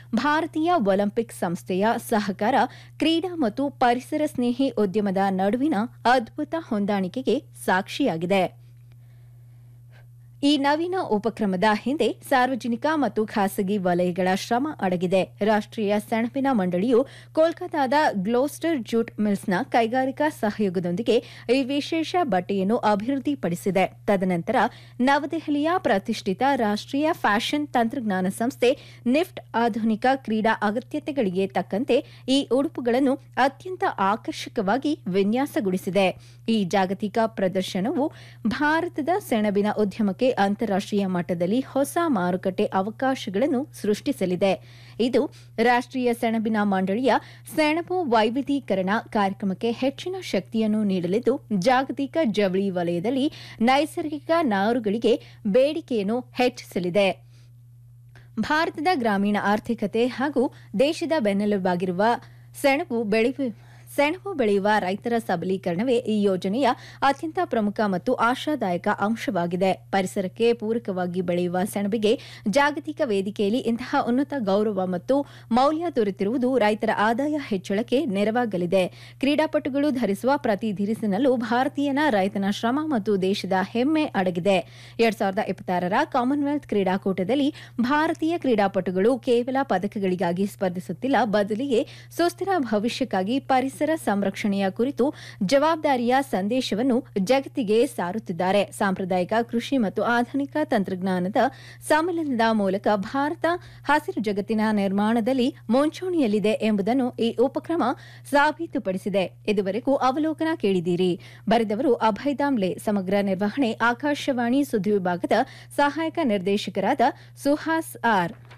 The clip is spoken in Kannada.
ಭಾರತೀಯ ಒಲಿಂಪಿಕ್ ಸಂಸ್ಥೆಯ ಸಹಕಾರ ಕ್ರೀಡಾ ಮತ್ತು ಪರಿಸರ ಸ್ನೇಹಿ ಉದ್ಯಮದ ನಡುವಿನ ಅದ್ಭುತ ಹೊಂದಾಣಿಕೆಗೆ ಸಾಕ್ಷಿಯಾಗಿದೆ ಈ ನವೀನ ಉಪಕ್ರಮದ ಹಿಂದೆ ಸಾರ್ವಜನಿಕ ಮತ್ತು ಖಾಸಗಿ ವಲಯಗಳ ಶ್ರಮ ಅಡಗಿದೆ ರಾಷ್ಟ್ರೀಯ ಸೆಣಬಿನ ಮಂಡಳಿಯು ಕೋಲ್ಕತಾದ ಗ್ಲೋಸ್ಟರ್ ಜೂಟ್ ಮಿಲ್ಸ್ನ ಕೈಗಾರಿಕಾ ಸಹಯೋಗದೊಂದಿಗೆ ಈ ವಿಶೇಷ ಬಟ್ಟೆಯನ್ನು ಅಭಿವೃದ್ಧಿಪಡಿಸಿದೆ ತದನಂತರ ನವದೆಹಲಿಯ ಪ್ರತಿಷ್ಠಿತ ರಾಷ್ಟ್ರೀಯ ಫ್ಯಾಷನ್ ತಂತ್ರಜ್ಞಾನ ಸಂಸ್ಥೆ ನಿಫ್ಟ್ ಆಧುನಿಕ ಕ್ರೀಡಾ ಅಗತ್ಯತೆಗಳಿಗೆ ತಕ್ಕಂತೆ ಈ ಉಡುಪುಗಳನ್ನು ಅತ್ಯಂತ ಆಕರ್ಷಕವಾಗಿ ವಿನ್ಯಾಸಗೊಳಿಸಿದೆ ಈ ಜಾಗತಿಕ ಪ್ರದರ್ಶನವು ಭಾರತದ ಸೆಣಬಿನ ಉದ್ಯಮಕ್ಕೆ ಅಂತಾರಾಷ್ಟೀಯ ಮಟ್ಟದಲ್ಲಿ ಹೊಸ ಮಾರುಕಟ್ಟೆ ಅವಕಾಶಗಳನ್ನು ಸೃಷ್ಟಿಸಲಿದೆ ಇದು ರಾಷ್ಟ್ರೀಯ ಸೆಣಬಿನ ಮಂಡಳಿಯ ಸೆಣಬು ವೈವಿಧ್ಯೀಕರಣ ಕಾರ್ಯಕ್ರಮಕ್ಕೆ ಹೆಚ್ಚಿನ ಶಕ್ತಿಯನ್ನು ನೀಡಲಿದ್ದು ಜಾಗತಿಕ ಜವಳಿ ವಲಯದಲ್ಲಿ ನೈಸರ್ಗಿಕ ನಾರುಗಳಿಗೆ ಬೇಡಿಕೆಯನ್ನು ಹೆಚ್ಚಿಸಲಿದೆ ಭಾರತದ ಗ್ರಾಮೀಣ ಆರ್ಥಿಕತೆ ಹಾಗೂ ದೇಶದ ಬೆನ್ನೆಲುಬಾಗಿರುವ ಸೆಣಬು ಬೆಳೆಯುವ ಸೆಣಬು ಬೆಳೆಯುವ ರೈತರ ಸಬಲೀಕರಣವೇ ಈ ಯೋಜನೆಯ ಅತ್ಯಂತ ಪ್ರಮುಖ ಮತ್ತು ಆಶಾದಾಯಕ ಅಂಶವಾಗಿದೆ ಪರಿಸರಕ್ಕೆ ಪೂರಕವಾಗಿ ಬೆಳೆಯುವ ಸೆಣಬಿಗೆ ಜಾಗತಿಕ ವೇದಿಕೆಯಲ್ಲಿ ಇಂತಹ ಉನ್ನತ ಗೌರವ ಮತ್ತು ಮೌಲ್ಯ ದೊರೆತಿರುವುದು ರೈತರ ಆದಾಯ ಹೆಚ್ಚಳಕ್ಕೆ ನೆರವಾಗಲಿದೆ ಕ್ರೀಡಾಪಟುಗಳು ಧರಿಸುವ ಪ್ರತಿ ಧಿರಿಸಿನಲ್ಲೂ ಭಾರತೀಯನ ರೈತನ ಶ್ರಮ ಮತ್ತು ದೇಶದ ಹೆಮ್ಮೆ ಅಡಗಿದೆ ಎರಡ್ ಸಾವಿರದ ಇಪ್ಪತ್ತಾರರ ಕಾಮನ್ವೆಲ್ತ್ ಕ್ರೀಡಾಕೂಟದಲ್ಲಿ ಭಾರತೀಯ ಕ್ರೀಡಾಪಟುಗಳು ಕೇವಲ ಪದಕಗಳಿಗಾಗಿ ಸ್ಪರ್ಧಿಸುತ್ತಿಲ್ಲ ಬದಲಿಗೆ ಸುಸ್ಥಿರ ಭವಿಷ್ಯಕ್ಕಾಗಿ ಪರಿಸರ ಸಂರಕ್ಷಣೆಯ ಕುರಿತು ಜವಾಬ್ದಾರಿಯ ಸಂದೇಶವನ್ನು ಜಗತ್ತಿಗೆ ಸಾರುತ್ತಿದ್ದಾರೆ ಸಾಂಪ್ರದಾಯಿಕ ಕೃಷಿ ಮತ್ತು ಆಧುನಿಕ ತಂತ್ರಜ್ಞಾನದ ಸಮ್ಮಿಲನದ ಮೂಲಕ ಭಾರತ ಹಸಿರು ಜಗತ್ತಿನ ನಿರ್ಮಾಣದಲ್ಲಿ ಮುಂಚೂಣಿಯಲ್ಲಿದೆ ಎಂಬುದನ್ನು ಈ ಉಪಕ್ರಮ ಸಾಬೀತುಪಡಿಸಿದೆ ಇದುವರೆಗೂ ಅವಲೋಕನ ಕೇಳಿದ್ದೀರಿ ಬರೆದವರು ಅಭಯ್ ದಾಮ್ಲೆ ಸಮಗ್ರ ನಿರ್ವಹಣೆ ಆಕಾಶವಾಣಿ ಸುದ್ದಿ ವಿಭಾಗದ ಸಹಾಯಕ ನಿರ್ದೇಶಕರಾದ ಸುಹಾಸ್ ಆರ್